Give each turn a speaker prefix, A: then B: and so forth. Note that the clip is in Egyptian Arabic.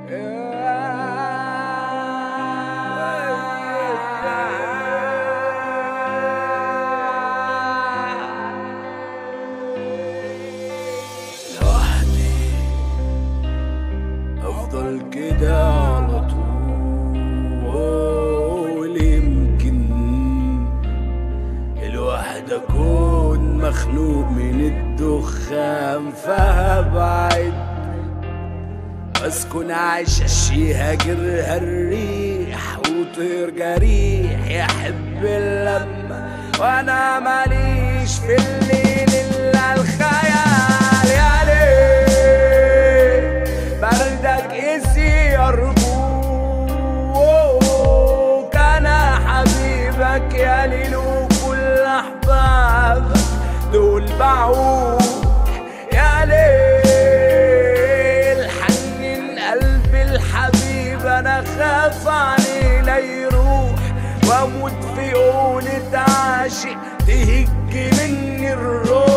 A: لوحدي افضل كده على طول يمكن الواحد اكون مخنوق من الدخان فهبعد اسكن عايش اشي هاجرها الريح وطير جريح يحب اللمة وانا ماليش في الليل الا الخيال يا ليل بردك قسي ارجوك انا حبيبك يا ليل وكل احبابك دول بعوق يا ليل حنن قلب الحبيب انا خاف عليه لا يروح واموت في قولة عاشق تهج مني الروح